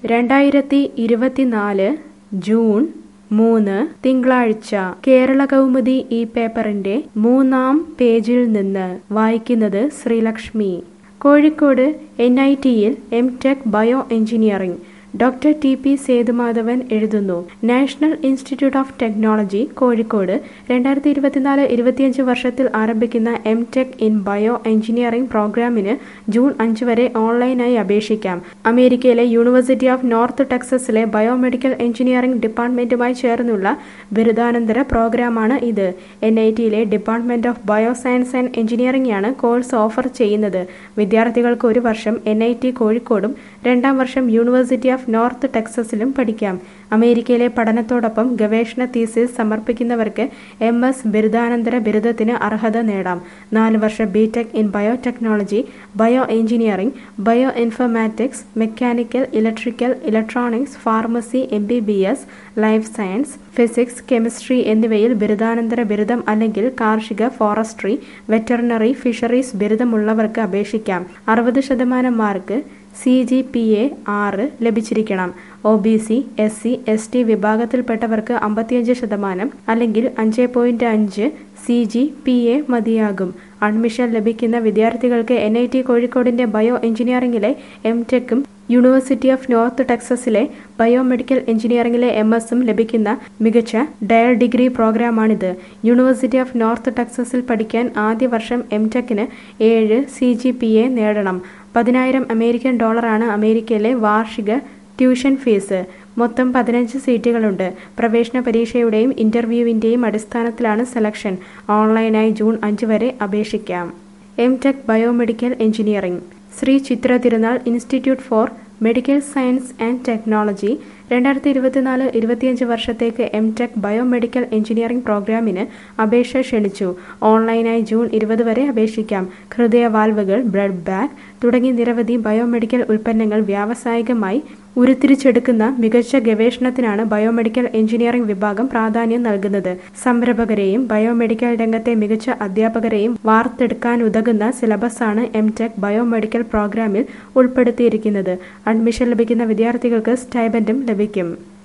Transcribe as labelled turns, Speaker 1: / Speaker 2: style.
Speaker 1: രണ്ടായിരത്തി ഇരുപത്തിനാല് ജൂൺ മൂന്ന് തിങ്കളാഴ്ച കേരള കൗമുദി ഈ പേപ്പറിന്റെ മൂന്നാം പേജിൽ നിന്ന് വായിക്കുന്നത് ശ്രീലക്ഷ്മി കോഴിക്കോട് എൻ ഐ ടിയിൽ M tech bio engineering doctor T P Sethumadhavan എഴുതുന്നു National Institute of Technology Kozhikode രണ്ടായിരത്തി ഇരുപത്തിനാല് ഇരുപത്തിയഞ്ച് വർഷത്തിൽ ആരംഭിക്കുന്ന M tech in bio engineering പ്രോഗ്രാമിന് ജൂൺ അഞ്ച് വരെ ഓൺലൈനായി അപേക്ഷിക്കാം അമേരിക്കയിലെ യൂണിവേഴ്സിറ്റി ഓഫ് നോർത്ത് ടെക്സസിലെ ബയോമെഡിക്കൽ എഞ്ചിനീയറിംഗ് ഡിപ്പാർട്ട്മെന്റുമായി ചേർന്നുള്ള ബിരുദാനന്തര പ്രോഗ്രാമാണ് ഇത് എൻ ഐ ടിയിലെ department of bio science and engineering ആണ് കോഴ്സ് ഓഫർ ചെയ്യുന്നത് വിദ്യാർത്ഥികൾക്ക് ഒരു വർഷം എൻ ഐ ടി കോഴിക്കോടും രണ്ടാം വർഷം യൂണിവേഴ്സിറ്റി ഓഫ് നോർത്ത് ടെക്സസിലും പഠിക്കാം അമേരിക്കയിലെ പഠനത്തോടൊപ്പം ഗവേഷണ തീസിസ് സമർപ്പിക്കുന്നവർക്ക് എം എസ് ബിരുദാനന്തര ബിരുദത്തിന് അർഹത നേടാം നാല് വർഷ B tech in biotechnology bio engineering bio informatics mechanical electrical electronics pharmacy M B B S life science physics chemistry എന്നിവയിൽ ബിരുദാനന്തര ബിരുദം അല്ലെങ്കിൽ കാർഷിക ഫോറസ്ട്രി വെറ്ററിനറി ഫിഷറീസ് ബിരുദമുള്ളവർക്ക് അപേക്ഷിക്കാം അറുപത് ശതമാനം mark C G P A ആറ് ലഭിച്ചിരിക്കണം O B C S C S T വിഭാഗത്തിൽപ്പെട്ടവർക്ക് അമ്പത്തിയഞ്ച് ശതമാനം അല്ലെങ്കിൽ അഞ്ച് പോയിന്റ് അഞ്ച് സി ജി പി എ മതിയാകും അഡ്മിഷൻ ലഭിക്കുന്ന വിദ്യാർത്ഥികൾക്ക് എൻ ഐ ടി കോഴിക്കോടിന്റെ ബയോ എഞ്ചിനീയറിംഗിലെ എം ടെക്കും യൂണിവേഴ്സിറ്റി ഓഫ് നോർത്ത് ടെക്സസിലെ ബയോമെഡിക്കൽ എഞ്ചിനീയറിംഗിലെ എം എസും ലഭിക്കുന്ന മികച്ച ഡയൽ ഡിഗ്രി പ്രോഗ്രാമാണിത് യൂണിവേഴ്സിറ്റി ഓഫ് നോർത്ത് ടെക്സസിൽ പഠിക്കാൻ ആദ്യ വർഷം എം ടെക്കിന് ഏഴ് സി ജി പി എ നേടണം പതിനായിരം അമേരിക്കൻ ഡോളറാണ് അമേരിക്കയിലെ വാർഷിക ട്യൂഷൻ ഫീസ് മൊത്തം പതിനഞ്ച് സീറ്റുകളുണ്ട് പ്രവേശന പരീക്ഷയുടെയും ഇന്റർവ്യൂവിന്റെയും അടിസ്ഥാനത്തിലാണ് സെലക്ഷൻ ഓൺലൈനായി ജൂൺ അഞ്ച് വരെ അപേക്ഷിക്കാം M tech biomedical engineering Shri Chitra Thirunal Institute for Medical Science and Technology രണ്ടായിരത്തി ഇരുപത്തിനാല് ഇരുപത്തിയഞ്ച് വർഷത്തേക്ക് എം ടെക് ബയോമെഡിക്കൽ എഞ്ചിനീയറിംഗ് പ്രോഗ്രാമിന് അപേക്ഷ ക്ഷണിച്ചു ഓൺലൈനായി ജൂൺ ഇരുപത് വരെ അപേക്ഷിക്കാം ഹൃദയ വാൽവുകൾ ബ്ലഡ് ബാഗ് തുടങ്ങി നിരവധി ബയോമെഡിക്കൽ ഉൽപ്പന്നങ്ങൾ വ്യാവസായികമായി ഉരുത്തിരിച്ചെടുക്കുന്ന മികച്ച ഗവേഷണത്തിനാണ് ബയോമെഡിക്കൽ എഞ്ചിനീയറിംഗ് വിഭാഗം പ്രാധാന്യം നൽകുന്നത് സംരംഭകരെയും ബയോമെഡിക്കൽ രംഗത്തെ മികച്ച അധ്യാപകരെയും വാർത്തെടുക്കാനുതകുന്ന സിലബസാണ് എം ടെക് ബയോമെഡിക്കൽ പ്രോഗ്രാമിൽ ഉൾപ്പെടുത്തിയിരിക്കുന്നത് അഡ്മിഷൻ ലഭിക്കുന്ന വിദ്യാർത്ഥികൾക്ക് സ്റ്റൈബൻഡും ലഭിക്കും